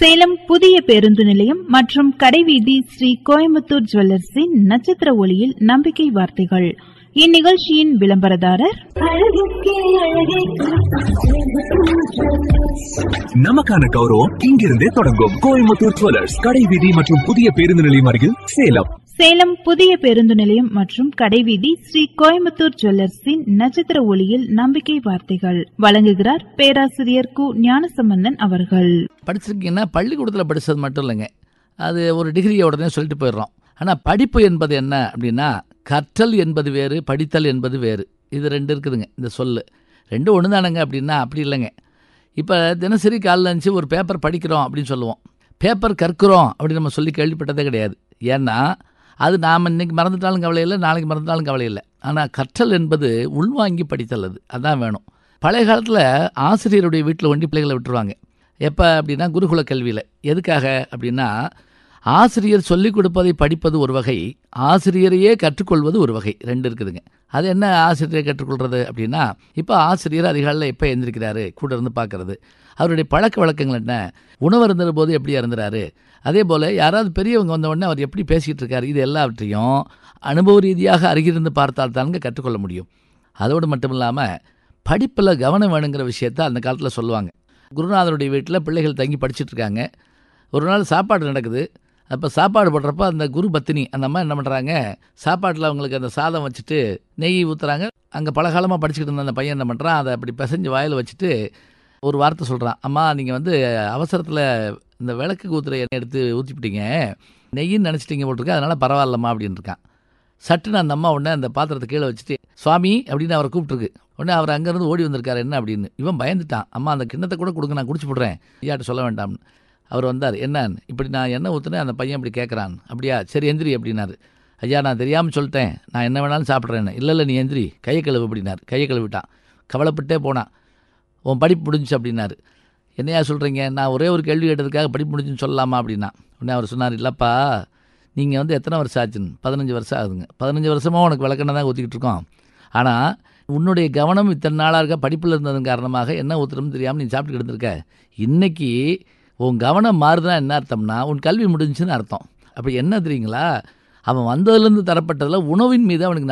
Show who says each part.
Speaker 1: சேலம் புதிய பேருந்து நிலையம் மற்றும் கடைவீதி ஸ்ரீ கோயம்புத்தூர் ஜுவல்லர்ஸின் நட்சத்திர ஒளியில் நம்பிக்கை வார்த்தைகள் இந்நிகழ்ச்சியின் விளம்பரதாரர்
Speaker 2: நமக்கான கௌரவம் இங்கிருந்தே தொடங்கும் கோயம்புத்தூர் ஜுவல்லர்ஸ் கடைவீதி மற்றும் புதிய பேருந்து நிலையம் அருகில் சேலம்
Speaker 1: சேலம் புதிய பேருந்து நிலையம் மற்றும் கடைவீதி ஸ்ரீ கோயம்புத்தூர் ஜுவல்லர்ஸின் நட்சத்திர ஒளியில் நம்பிக்கை வார்த்தைகள் வழங்குகிறார் பேராசிரியர் கு ஞானசம்பந்தன் அவர்கள்
Speaker 3: படிச்சிருக்கீங்கன்னா பள்ளிக்கூடத்தில் படித்தது மட்டும் இல்லைங்க அது ஒரு டிகிரியை உடனே சொல்லிட்டு போயிடுறோம் ஆனால் படிப்பு என்பது என்ன அப்படின்னா கற்றல் என்பது வேறு படித்தல் என்பது வேறு இது ரெண்டு இருக்குதுங்க இந்த சொல்லு ரெண்டும் ஒன்று தானங்க அப்படின்னா அப்படி இல்லைங்க இப்போ தினசரி காலைல இருந்துச்சு ஒரு பேப்பர் படிக்கிறோம் அப்படின்னு சொல்லுவோம் பேப்பர் கற்கிறோம் அப்படின்னு நம்ம சொல்லி கேள்விப்பட்டதே கிடையாது ஏன்னா அது நாம் இன்னைக்கு மறந்துட்டாலும் கவலை இல்லை நாளைக்கு மறந்துட்டாலும் கவலை இல்லை ஆனால் கற்றல் என்பது உள்வாங்கி படித்தல் அது அதான் வேணும் பழைய காலத்தில் ஆசிரியருடைய வீட்டில் ஒண்டி பிள்ளைகளை விட்டுருவாங்க எப்போ அப்படின்னா குருகுல கல்வியில் எதுக்காக அப்படின்னா ஆசிரியர் சொல்லிக் கொடுப்பதை படிப்பது ஒரு வகை ஆசிரியரையே கற்றுக்கொள்வது ஒரு வகை ரெண்டு இருக்குதுங்க அது என்ன ஆசிரியரை கற்றுக்கொள்வது அப்படின்னா இப்போ ஆசிரியர் அதிகாலையில் எப்போ எழுந்திருக்கிறாரு கூட இருந்து பார்க்கறது அவருடைய பழக்க வழக்கங்கள் என்ன உணவு இருந்த போது எப்படி இருந்துறாரு அதே போல் யாராவது பெரியவங்க வந்த உடனே அவர் எப்படி பேசிகிட்டு இருக்காரு இது எல்லாவற்றையும் அனுபவ ரீதியாக அருகிருந்து பார்த்தால் தானுங்க கற்றுக்கொள்ள முடியும் அதோடு மட்டும் இல்லாமல் படிப்பில் கவனம் வேணுங்கிற விஷயத்த அந்த காலத்தில் சொல்லுவாங்க குருநாதருடைய வீட்டில் பிள்ளைகள் தங்கி படிச்சுட்டு இருக்காங்க ஒரு நாள் சாப்பாடு நடக்குது அப்போ சாப்பாடு போடுறப்ப அந்த குரு பத்தினி அந்த அம்மா என்ன பண்ணுறாங்க சாப்பாட்டில் அவங்களுக்கு அந்த சாதம் வச்சுட்டு நெய் ஊற்றுறாங்க அங்கே பலகாலமாக படிச்சுக்கிட்டு இருந்த அந்த பையன் என்ன பண்ணுறான் அதை அப்படி பிசைஞ்சு வாயில் வச்சுட்டு ஒரு வார்த்தை சொல்கிறான் அம்மா நீங்கள் வந்து அவசரத்தில் இந்த விளக்கு ஊற்றுற எண்ணெய் எடுத்து ஊற்றிப்பிட்டீங்க நெய்யின்னு நினச்சிட்டிங்க போட்டிருக்கு அதனால் பரவாயில்லம்மா அப்படின்னு இருக்கான் சட்டுன்னு அந்த அம்மா உடனே அந்த பாத்திரத்தை கீழே வச்சுட்டு சுவாமி அப்படின்னு அவரை கூப்பிட்டுருக்கு உடனே அவர் அங்கேருந்து ஓடி வந்திருக்காரு என்ன அப்படின்னு இவன் பயந்துட்டான் அம்மா அந்த கிண்ணத்தை கூட கொடுங்க நான் குடிச்சு போடுறேன் ஐயாட்ட சொல்ல வேண்டாம்னு அவர் வந்தார் என்னன்னு இப்படி நான் என்ன ஊற்றுனேன் அந்த பையன் இப்படி கேட்குறான் அப்படியா சரி எந்திரி அப்படின்னாரு ஐயா நான் தெரியாமல் சொல்லிட்டேன் நான் என்ன வேணாலும் சாப்பிட்றேன்னு இல்லை இல்லை நீ எந்திரி கையை கழுவு அப்படின்னாரு கையை கழுவிட்டான் கவலைப்பட்டே போனான் உன் படிப்பு முடிஞ்சுச்சு அப்படின்னாரு என்னையா சொல்கிறீங்க நான் ஒரே ஒரு கேள்வி கேட்டதுக்காக படிப்பு முடிஞ்சுன்னு சொல்லலாமா அப்படின்னா உடனே அவர் சொன்னார் இல்லைப்பா நீங்கள் வந்து எத்தனை வருஷம் ஆச்சுன்னு பதினஞ்சு வருஷம் ஆகுதுங்க பதினஞ்சு வருஷமாக உனக்கு விளக்கணை தான் ஊற்றிக்கிட்டு இருக்கோம் ஆனால் உன்னுடைய கவனம் இத்தனை நாளாக இருக்க படிப்பில் இருந்ததன் காரணமாக என்ன ஊற்றுறோம்னு தெரியாமல் நீ சாப்பிட்டு கிடந்திருக்க இன்னைக்கு உன் கவனம் மாறுதுன்னா என்ன அர்த்தம்னா உன் கல்வி முடிஞ்சுன்னு அர்த்தம் அப்போ என்ன தெரியுங்களா அவன் வந்ததுலேருந்து தரப்பட்டதில் உணவின் மீது அவனுக்கு